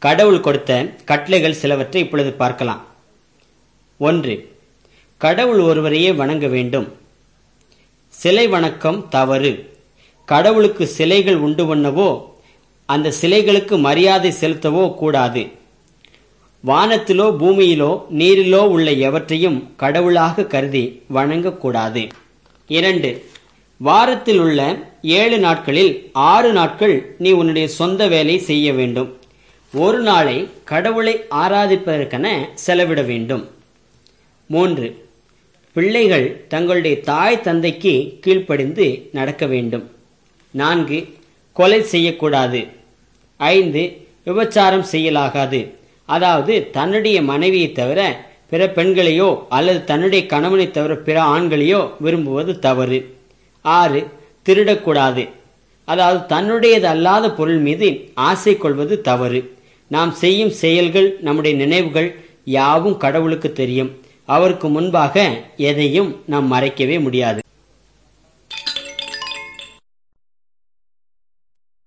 கடவுள் கொடுத்த கட்டளைகள் சிலவற்றை இப்பொழுது பார்க்கலாம் ஒன்று கடவுள் ஒருவரையே வணங்க வேண்டும் சிலை வணக்கம் தவறு கடவுளுக்கு சிலைகள் உண்டு பண்ணவோ அந்த சிலைகளுக்கு மரியாதை செலுத்தவோ கூடாது வானத்திலோ பூமியிலோ நீரிலோ உள்ள எவற்றையும் கடவுளாக கருதி வணங்கக்கூடாது இரண்டு வாரத்தில் உள்ள ஏழு நாட்களில் ஆறு நாட்கள் நீ உன்னுடைய சொந்த வேலை செய்ய வேண்டும் ஒரு நாளை கடவுளை ஆராதிப்பதற்கென செலவிட வேண்டும் மூன்று பிள்ளைகள் தங்களுடைய தாய் தந்தைக்கு கீழ்ப்படிந்து நடக்க வேண்டும் நான்கு கொலை செய்யக்கூடாது ஐந்து விபச்சாரம் செய்யலாகாது அதாவது தன்னுடைய மனைவியை தவிர பிற பெண்களையோ அல்லது தன்னுடைய கணவனை தவிர பிற ஆண்களையோ விரும்புவது தவறு ஆறு திருடக்கூடாது அதாவது தன்னுடையது அல்லாத பொருள் மீது ஆசை கொள்வது தவறு நாம் செய்யும் செயல்கள் நம்முடைய நினைவுகள் யாவும் கடவுளுக்கு தெரியும் அவருக்கு முன்பாக எதையும் நாம் மறைக்கவே முடியாது